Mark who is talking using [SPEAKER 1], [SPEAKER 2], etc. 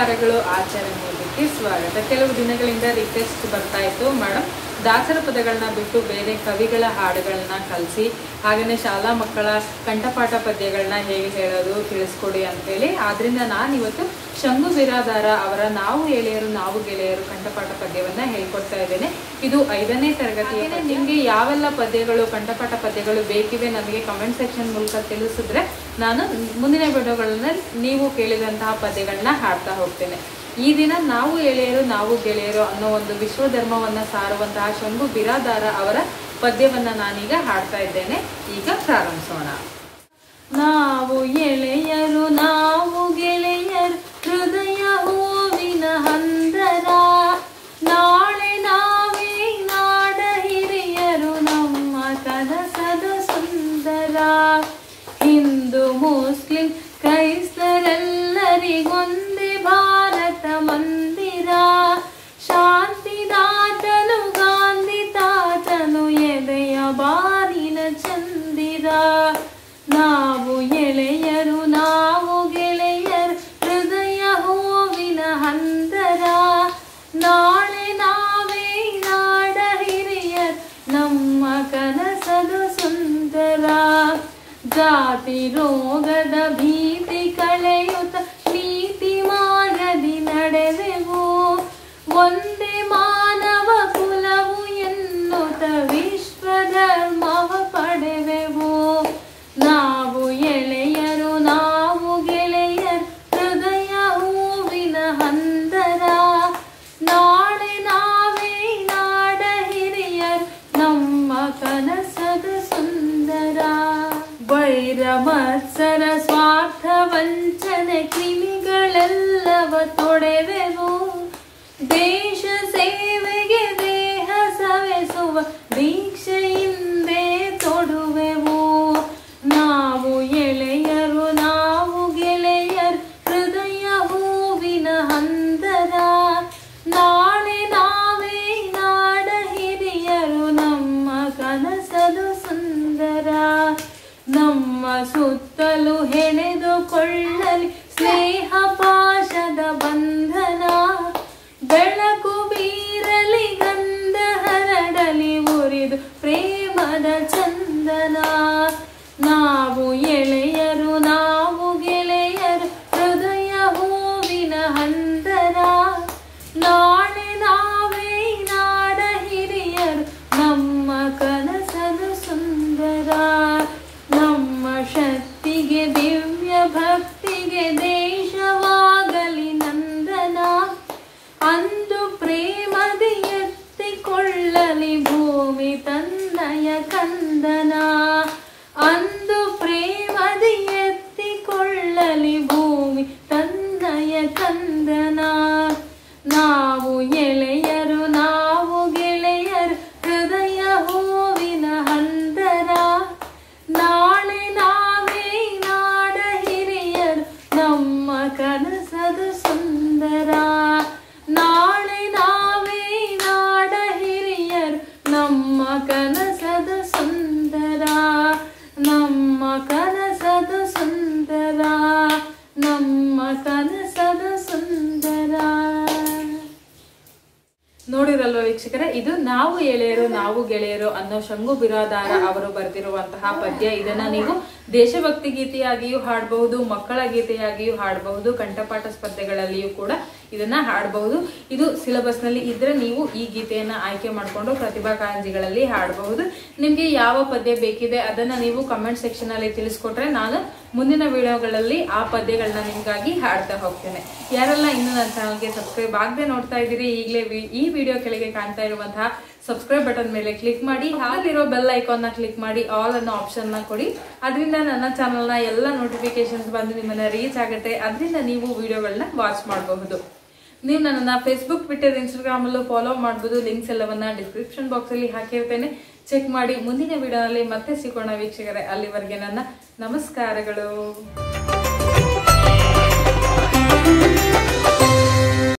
[SPEAKER 1] ನಮಸ್ಕಾರಗಳು ಆಚರಣೆಯಲ್ಲಿಕ್ಕೆ ಸ್ವಾಗತ ಕೆಲವು ದಿನಗಳಿಂದ ರಿಕ್ವೆಸ್ಟ್ ಬರ್ತಾ ಇತ್ತು ಮೇಡಮ್ ದಾಸರ ಪದಗಳನ್ನ ಬಿಟ್ಟು ಬೇರೆ ಕವಿಗಳ ಹಾಡುಗಳನ್ನ ಕಲಿಸಿ ಹಾಗೆಯೇ ಶಾಲಾ ಮಕ್ಕಳ ಕಂಠಪಾಠ ಪದ್ಯಗಳನ್ನ ಹೇಗೆ ಹೇಳೋದು ತಿಳಿಸ್ಕೊಡಿ ಅಂತೇಳಿ ಆದ್ರಿಂದ ನಾನಿವತ್ತು ಶಂಭು ಬಿರಾದಾರ ಅವರ ನಾವು ಗೆಳೆಯರು ನಾವು ಗೆಳೆಯರು ಕಂಠಪಾಠ ಪದ್ಯವನ್ನ ಹೇಳ್ಕೊಡ್ತಾ ಇದ್ದೇನೆ ಇದು ಐದನೇ ತರಗತಿಯ ನಿಮಗೆ ಯಾವೆಲ್ಲ ಪದ್ಯಗಳು ಕಂಠಪಾಠ ಪದ್ಯಗಳು ಬೇಕಿವೆ ನಮಗೆ ಕಮೆಂಟ್ ಸೆಕ್ಷನ್ ಮೂಲಕ ತಿಳಿಸಿದ್ರೆ ನಾನು ಮುಂದಿನ ವಿಡಿಯೋಗಳನ್ನ ನೀವು ಕೇಳಿದಂತಹ ಪದ್ಯಗಳನ್ನ ಹಾಡ್ತಾ ಹೋಗ್ತೇನೆ ಈ ದಿನ ನಾವು ಎಳೆಯರು ನಾವು ಗೆಳೆಯರು ಅನ್ನೋ ಒಂದು ವಿಶ್ವ ಧರ್ಮವನ್ನ ಸಾರುವಂತಹ ಶಂಭು ಬಿರಾದಾರ ಅವರ ಪದ್ಯವನ್ನ ನಾನೀಗ ಹಾಡ್ತಾ ಇದ್ದೇನೆ ಈಗ ಪ್ರಾರಂಭಿಸೋಣ ನಾವು ಎಳೆಯರು ನಾವು ಗೆಳೆಯರು ಹೃದಯ ಹೂವಿನ ಹಂದರ ನಾಳೆ ನಾವೇ ನಾಡ ಹಿರಿಯರು ನಮ್ಮ ಕನಸದ ಸುಂದರ ಹಿಂದೂ ಮುಸ್ಲಿಂ ಕ್ರೈಸ್ತರೆಲ್ಲರಿಗೊಂದೇ ಭಾರತ ಮಂದಿರ ಶಾಂತಿದಾತನು ಗಾಂಧಿ ತಾತನು ಎದೆಯ ಬಾರಿನ ಚಂದಿರ ನಾವು ಎಳೆಯರು ನಾವು ಗೆಳೆಯರು ಹೃದಯ ಹೂವಿನ ಹಂದರ ನಾಳೆ ನಾವೇ ನಾಡ ಹಿರಿಯರ್ ನಮ್ಮ ಕನಸದು ಸುಂದರ ಜಾತಿ ರೋಗದ ಭೀತಿ ಕಳೆಯುತ್ತ ನೀತಿ ಮಾರ್ಗದಿ ನಡೆದೆವು ಒಂದೇ ಮಾನವ ಕುಲವು ಎನ್ನುತ್ತ ವಿಶ್ವ ಧರ್ಮವ ಪಡೆವೆವು ನಾವು ಎಳೆಯರು ನಾವು ಗೆಳೆಯರು ಹೃದಯ ಹೂವಿನ ಹಂದರ ನಾಳೆ ನಾವೇ ನಾಡ ಹಿರಿಯರ್ ನಮ್ಮ ಕನಸದ ಸುಂದರ ವೈರ ಮತ್ಸರ ಸ್ವಾರ್ಥ ವಂಚನೆ ಕ್ರಿಮಿಗಳೆಲ್ಲವ ತೊಡೆವೆವು ದೇಶ ಸೇವೆಗೆ ದೇಹ ಸವೆಸುವ ದೀಕ್ಷೆಯಿಂದೇ ತೊಡುವೆವು ನಾವು ಎಳೆಯರು ನಾವು ಗೆಳೆಯರು ಹೃದಯ ಹೂವಿನ ಹಂದರ ನಾಳೆ ನಾವೇ ನಾಡ ಹಿರಿಯರು ನಮ್ಮ ಕನಸದು ಸುಂದರ ನಮ್ಮ ಸುತ್ತಲೂ ಹೆಣೆದುಕೊಳ್ಳಲಿ ಸ್ನೇಹ ಪಾಶದ ಬಂಧನ ಬೆಳಕು ಬೀರಲಿ ಗಂಧ ಹರಡಲಿ ಉರಿದು ಪ್ರೇಮದ ಚಂದನ ನಾವು ಎಳೆಯರು ನಾವು ಗೆಳೆಯರು ಹೃದಯ ಹೂವಿನ ಹಂದರ ನಾಳೆ ನಾವೇ ನಾಡ ಹಿರಿಯರು ನಮ್ಮ ಕನಸದು ಸುಂದರ ನಮ್ಮ ಶಕ್ತಿಗೆ ದಿವ್ಯ ಭಕ್ತಿಗೆ ದೇಶವಾಗಲಿ ನಂದನ ಅಂದು ಪ್ರೇಮದಿ ಎತ್ತಿಕೊಳ್ಳಲಿ ಭೂಮಿ ತನ್ನಯ ಕಂದನ ಅಂದು ಪ್ರೇಮದಿ ಎತ್ತಿಕೊಳ್ಳಲಿ ಭೂಮಿ ತನ್ನಯ ಕಂದನ ನಾವು ಎಳೆಯರು ನಾವು ಗೆಳೆಯರು ಹೃದಯ ಹೂವಿನ ಹಂದರ ನಾಳೆ ನಾವೇ ನಾಡ ಹಿರಿಯರು ನಮ್ಮ ಕನಸದ ಸುಂದರ ನಾಳೆ ನಾವೇ ನಾಡ ಹಿರಿಯರು ನಮ್ಮ ಕನಸದ ಸುಂದರ ನಮ್ಮ ಕನಸದ ಸುಂದರ ನಮ್ಮ ಕನಸದ ಸುಂದರ ನೋಡಿರಲ್ವ ವೀಕ್ಷಕರೇ ಇದು ನಾವು ಎಳೆಯರು ನಾವು ಗೆಳೆಯರು ಅನ್ನೋ ಶಂಗು ಬಿರಾದಾರ ಅವರು ಬರೆದಿರುವಂತಹ ಪದ್ಯ ಇದನ್ನ ನೀವು ದೇಶಭಕ್ತಿ ಗೀತೆಯಾಗಿಯೂ ಹಾಡಬಹುದು ಮಕ್ಕಳ ಗೀತೆಯಾಗಿಯೂ ಹಾಡಬಹುದು ಕಂಠಪಾಠ ಸ್ಪರ್ಧೆಗಳಲ್ಲಿಯೂ ಕೂಡ ಇದನ್ನ ಹಾಡಬಹುದು ಇದು ಸಿಲೆಬಸ್ ನಲ್ಲಿ ಇದ್ರೆ ನೀವು ಈ ಗೀತೆಯನ್ನ ಆಯ್ಕೆ ಮಾಡಿಕೊಂಡು ಪ್ರತಿಭಾ ಕಾರಂಜಿಗಳಲ್ಲಿ ಹಾಡಬಹುದು ನಿಮ್ಗೆ ಯಾವ ಪದ್ಯ ಬೇಕಿದೆ ಅದನ್ನ ನೀವು ಕಮೆಂಟ್ ಸೆಕ್ಷನ್ ಅಲ್ಲಿ ತಿಳಿಸ್ಕೊಟ್ರೆ ನಾನು ಮುಂದಿನ ವಿಡಿಯೋಗಳಲ್ಲಿ ಆ ಪದ್ಯಗಳನ್ನ ನಿಮ್ಗಾಗಿ ಹಾಡ್ತಾ ಹೋಗ್ತೇನೆ ಯಾರೆಲ್ಲ ಇನ್ನು ನನ್ನ ಚಾನಲ್ಗೆ ಸಬ್ಸ್ಕ್ರೈಬ್ ಆಗದೆ ನೋಡ್ತಾ ಇದ್ದೀರಿ ಈಗಲೇ ಈ ವಿಡಿಯೋ ಕೆಳಗೆ ಕಾಣ್ತಾ ಇರುವಂತಹ ಸಬ್ಸ್ಕ್ರೈಬ್ ಬಟನ್ ಮೇಲೆ ಕ್ಲಿಕ್ ಮಾಡಿ ಹಾಲಿರೋ ಬೆಲ್ ಐಕಾನ್ ನ ಕ್ಲಿಕ್ ಮಾಡಿ ಆಲ್ ಅನ್ನೋ ಆಪ್ಷನ್ ನ ಕೊಡಿ ಅದರಿಂದ ನನ್ನ ಚಾನಲ್ ನ ಎಲ್ಲ ನೋಟಿಫಿಕೇಶನ್ಸ್ ಬಂದು ನಿಮ್ಮನ್ನ ರೀಚ್ ಆಗುತ್ತೆ ಅದರಿಂದ ನೀವು ವಿಡಿಯೋಗಳನ್ನ ವಾಚ್ ಮಾಡಬಹುದು ನೀವು ನನ್ನನ್ನ ಫೇಸ್ಬುಕ್ ಟ್ವಿಟರ್ ಇನ್ಸ್ಟಾಗ್ರಾಮ್ ಅಲ್ಲೂ ಫಾಲೋ ಮಾಡಬಹುದು ಲಿಂಕ್ಸ್ ಎಲ್ಲವನ್ನ ಡಿಸ್ಕ್ರಿಪ್ಷನ್ ಬಾಕ್ಸ್ ಅಲ್ಲಿ ಹಾಕಿರ್ತೇನೆ ಚೆಕ್ ಮಾಡಿ ಮುಂದಿನ ವಿಡಿಯೋನಲ್ಲಿ ಮತ್ತೆ ಸಿಗೋಣ ವೀಕ್ಷಕರೇ ಅಲ್ಲಿವರೆಗೆ ನನ್ನ ನಮಸ್ಕಾರಗಳು